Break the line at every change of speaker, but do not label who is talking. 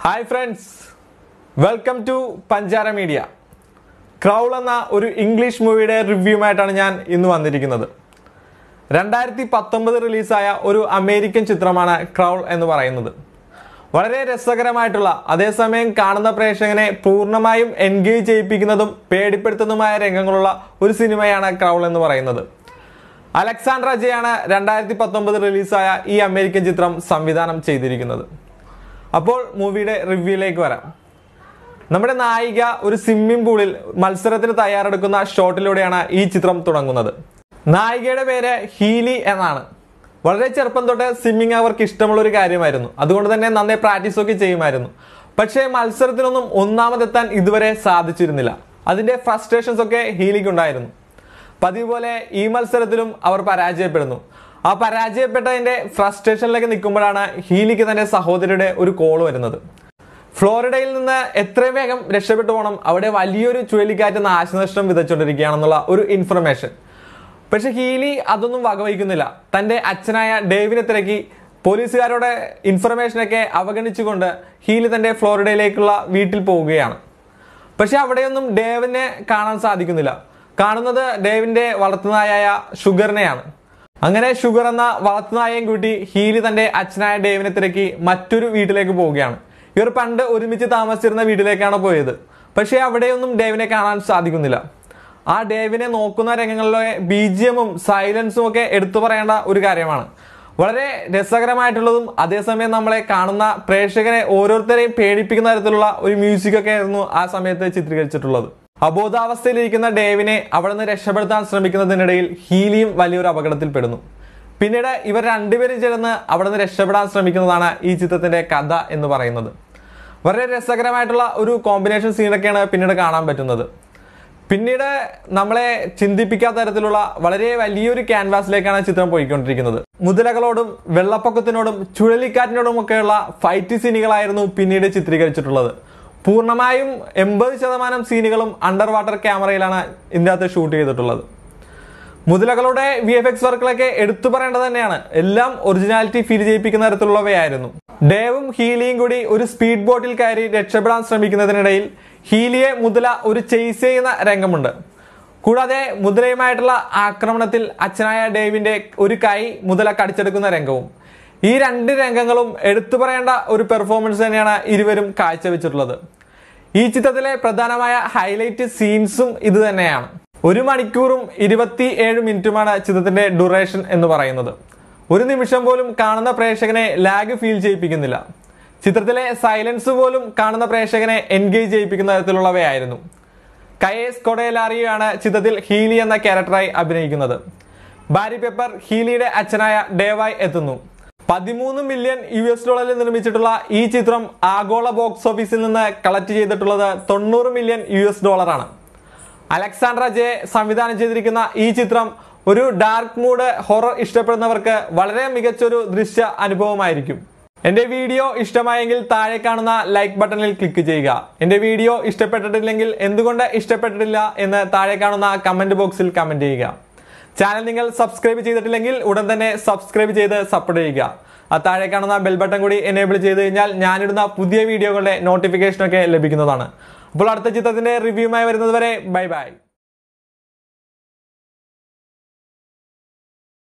hi friends welcome to Panchara media crawl എന്ന ഒരു English മൂവിയുടെ റിവ്യൂമായിട്ടാണ് ഞാൻ ഇന്ന് വന്നിരിക്കുന്നത് രണ്ടായിരത്തി പത്തൊമ്പത് റിലീസായ ഒരു അമേരിക്കൻ ചിത്രമാണ് ക്രൗൾ എന്ന് പറയുന്നത് വളരെ രസകരമായിട്ടുള്ള അതേസമയം കാണുന്ന പ്രേക്ഷകനെ പൂർണ്ണമായും എൻഗേജ് ചെയ്യിപ്പിക്കുന്നതും പേടിപ്പെടുത്തുന്നതുമായ രംഗങ്ങളുള്ള ഒരു സിനിമയാണ് ക്രൗൾ എന്ന് പറയുന്നത് അലക്സാണ്ട്ര ജയാണ് രണ്ടായിരത്തി പത്തൊമ്പത് റിലീസായ ഈ അമേരിക്കൻ ചിത്രം സംവിധാനം ചെയ്തിരിക്കുന്നത് അപ്പോൾ മൂവിയുടെ റിവ്യൂയിലേക്ക് വരാം നമ്മുടെ നായിക ഒരു സ്വിമ്മിംഗ് പൂളിൽ മത്സരത്തിന് തയ്യാറെടുക്കുന്ന ഷോട്ടിലൂടെയാണ് ഈ ചിത്രം തുടങ്ങുന്നത് നായികയുടെ പേര് ഹീലി എന്നാണ് വളരെ ചെറുപ്പം തൊട്ട് സ്വിമ്മിങ് അവർക്ക് ഇഷ്ടമുള്ള ഒരു കാര്യമായിരുന്നു അതുകൊണ്ട് തന്നെ നന്നായി പ്രാക്ടീസ് ഒക്കെ ചെയ്യുമായിരുന്നു പക്ഷേ മത്സരത്തിനൊന്നും ഒന്നാമതെത്താൻ ഇതുവരെ സാധിച്ചിരുന്നില്ല അതിന്റെ ഫ്രസ്ട്രേഷൻസ് ഒക്കെ ഹീലിക്ക് ഉണ്ടായിരുന്നു പതിവ് പോലെ ഈ മത്സരത്തിലും അവർ പരാജയപ്പെടുന്നു ആ പരാജയപ്പെട്ടതിന്റെ ഫ്രസ്ട്രേഷനിലേക്ക് നിൽക്കുമ്പോഴാണ് ഹീലിക്ക് തന്റെ സഹോദരിയുടെ ഒരു കോൾ വരുന്നത് ഫ്ലോറിഡയിൽ നിന്ന് എത്രയും വേഗം രക്ഷപ്പെട്ടു പോകണം അവിടെ വലിയൊരു ചുഴലിക്കാറ്റ് നാശനഷ്ടം വിതച്ചുകൊണ്ടിരിക്കുകയാണെന്നുള്ള ഒരു ഇൻഫർമേഷൻ പക്ഷെ ഹീലി അതൊന്നും വകവയ്ക്കുന്നില്ല തന്റെ അച്ഛനായ ഡേവിനെ തിരക്കി പോലീസുകാരുടെ ഇൻഫർമേഷനൊക്കെ അവഗണിച്ചുകൊണ്ട് ഹീലി തന്റെ ഫ്ലോറിഡയിലേക്കുള്ള വീട്ടിൽ പോവുകയാണ് പക്ഷെ അവിടെയൊന്നും ഡേവിനെ കാണാൻ സാധിക്കുന്നില്ല കാണുന്നത് ഡേവിന്റെ വളർത്തുനായായ ഷുഗറിനെയാണ് അങ്ങനെ ഷുഗർ എന്ന വളർത്തുനായയും കൂട്ടി ഹീലി തന്റെ അച്ഛനായ ഡേവിനെ തിരക്കി മറ്റൊരു വീട്ടിലേക്ക് പോവുകയാണ് ഇവർ പണ്ട് ഒരുമിച്ച് താമസിച്ചിരുന്ന വീട്ടിലേക്കാണ് പോയത് പക്ഷേ അവിടെയൊന്നും ഡേവിനെ കാണാൻ സാധിക്കുന്നില്ല ആ ഡേവിനെ നോക്കുന്ന രംഗങ്ങളിലെ ബി ജി എമ്മും സൈലൻസും ഒക്കെ എടുത്തു പറയേണ്ട ഒരു കാര്യമാണ് വളരെ രസകരമായിട്ടുള്ളതും അതേസമയം നമ്മളെ കാണുന്ന പ്രേക്ഷകരെ ഓരോരുത്തരെയും പേടിപ്പിക്കുന്ന തരത്തിലുള്ള ഒരു മ്യൂസിക് ഒക്കെ ആയിരുന്നു ആ സമയത്ത് ചിത്രീകരിച്ചിട്ടുള്ളത് അബോധാവസ്ഥയിലിരിക്കുന്ന ഡേവിനെ അവിടെ നിന്ന് രക്ഷപ്പെടുത്താൻ ശ്രമിക്കുന്നതിനിടയിൽ ഹീലിയും വലിയൊരു അപകടത്തിൽപ്പെടുന്നു പിന്നീട് ഇവർ രണ്ടുപേരും ചേർന്ന് അവിടെ നിന്ന് രക്ഷപ്പെടാൻ ശ്രമിക്കുന്നതാണ് ഈ ചിത്രത്തിന്റെ കഥ എന്ന് പറയുന്നത് വളരെ രസകരമായിട്ടുള്ള ഒരു കോമ്പിനേഷൻ സീനൊക്കെയാണ് പിന്നീട് കാണാൻ പറ്റുന്നത് പിന്നീട് നമ്മളെ ചിന്തിപ്പിക്കാത്ത തരത്തിലുള്ള വളരെ വലിയൊരു ക്യാൻവാസിലേക്കാണ് ചിത്രം പോയിക്കൊണ്ടിരിക്കുന്നത് മുതലകളോടും വെള്ളപ്പൊക്കത്തിനോടും ചുഴലിക്കാറ്റിനോടും ഒക്കെയുള്ള ഫൈറ്റ് സീനുകളായിരുന്നു പിന്നീട് ചിത്രീകരിച്ചിട്ടുള്ളത് പൂർണ്ണമായും എൺപത് ശതമാനം സീനുകളും അണ്ടർ വാട്ടർ ക്യാമറയിലാണ് ഇതിൻ്റെ അകത്ത് ഷൂട്ട് ചെയ്തിട്ടുള്ളത് മുതലകളുടെ വി എഫ് എക്സ് വർക്കുകളൊക്കെ എടുത്തു പറയേണ്ടത് തന്നെയാണ് എല്ലാം ഒറിജിനാലിറ്റി ഫീൽ ചെയ്യിപ്പിക്കുന്ന തരത്തിലുള്ളവയായിരുന്നു ഡേവും ഹീലിയും കൂടി ഒരു സ്പീഡ് ബോട്ടിൽ കയറി രക്ഷപ്പെടാൻ ശ്രമിക്കുന്നതിനിടയിൽ ഹീലിയെ മുതല ഒരു ചെയ്സ് ചെയ്യുന്ന രംഗമുണ്ട് കൂടാതെ മുതലയുമായിട്ടുള്ള ആക്രമണത്തിൽ അച്ഛനായ ഡേവിന്റെ ഒരു കൈ മുതല കടിച്ചെടുക്കുന്ന രംഗവും ഈ രണ്ട് രംഗങ്ങളും എടുത്തു പറയേണ്ട ഒരു പെർഫോമൻസ് തന്നെയാണ് ഇരുവരും കാഴ്ചവെച്ചിട്ടുള്ളത് ഈ ചിത്രത്തിലെ പ്രധാനമായ ഹൈലൈറ്റ് സീൻസും ഇത് തന്നെയാണ് ഒരു മണിക്കൂറും ഇരുപത്തി ഏഴ് മിനിറ്റുമാണ് ചിത്രത്തിന്റെ ഡ്യൂറേഷൻ എന്ന് പറയുന്നത് ഒരു നിമിഷം പോലും കാണുന്ന പ്രേക്ഷകനെ ലാഗ് ഫീൽ ചെയ്യിപ്പിക്കുന്നില്ല ചിത്രത്തിലെ സൈലൻസ് പോലും കാണുന്ന പ്രേക്ഷകനെ എൻഗേജ് ചെയ്യിപ്പിക്കുന്ന തരത്തിലുള്ളവയായിരുന്നു കയേസ് കൊഡേലാറിയാണ് ചിത്രത്തിൽ ഹീലി എന്ന ക്യാരക്ടറായി അഭിനയിക്കുന്നത് ബാരി പെപ്പർ ഹീലിയുടെ അച്ഛനായ ഡേവായി എത്തുന്നു പതിമൂന്ന് മില്യൺ യു എസ് ഡോളറിൽ നിർമ്മിച്ചിട്ടുള്ള ഈ ചിത്രം ആഗോള ബോക്സ് ഓഫീസിൽ നിന്ന് കളക്ട് ചെയ്തിട്ടുള്ളത് തൊണ്ണൂറ് മില്യൺ യു എസ് ഡോളറാണ് അലക്സാണ്ട്ര ജെ സംവിധാനം ചെയ്തിരിക്കുന്ന ഈ ചിത്രം ഒരു ഡാർക്ക് മൂഡ് ഹൊറർ ഇഷ്ടപ്പെടുന്നവർക്ക് വളരെ മികച്ചൊരു ദൃശ്യ അനുഭവമായിരിക്കും എന്റെ വീഡിയോ ഇഷ്ടമായെങ്കിൽ താഴെ കാണുന്ന ലൈക്ക് ബട്ടണിൽ ക്ലിക്ക് ചെയ്യുക എന്റെ വീഡിയോ ഇഷ്ടപ്പെട്ടിട്ടില്ലെങ്കിൽ എന്തുകൊണ്ട് ഇഷ്ടപ്പെട്ടിട്ടില്ല എന്ന് താഴെ കാണുന്ന കമന്റ് ബോക്സിൽ കമന്റ് ചെയ്യുക ചാനൽ നിങ്ങൾ സബ്സ്ക്രൈബ് ചെയ്തിട്ടില്ലെങ്കിൽ ഉടൻ തന്നെ സബ്സ്ക്രൈബ് ചെയ്ത് സപ്പോർട്ട് ചെയ്യുക ആ താഴെ കാണുന്ന ബെൽ ബട്ടൺ കൂടി എനേബിൾ ചെയ്ത് കഴിഞ്ഞാൽ ഞാനിടുന്ന പുതിയ വീഡിയോകളുടെ നോട്ടിഫിക്കേഷൻ ഒക്കെ ലഭിക്കുന്നതാണ് അപ്പോൾ അടുത്ത ചിത്രത്തിന്റെ റിവ്യൂമായി വരുന്നത് വരെ ബൈ ബൈ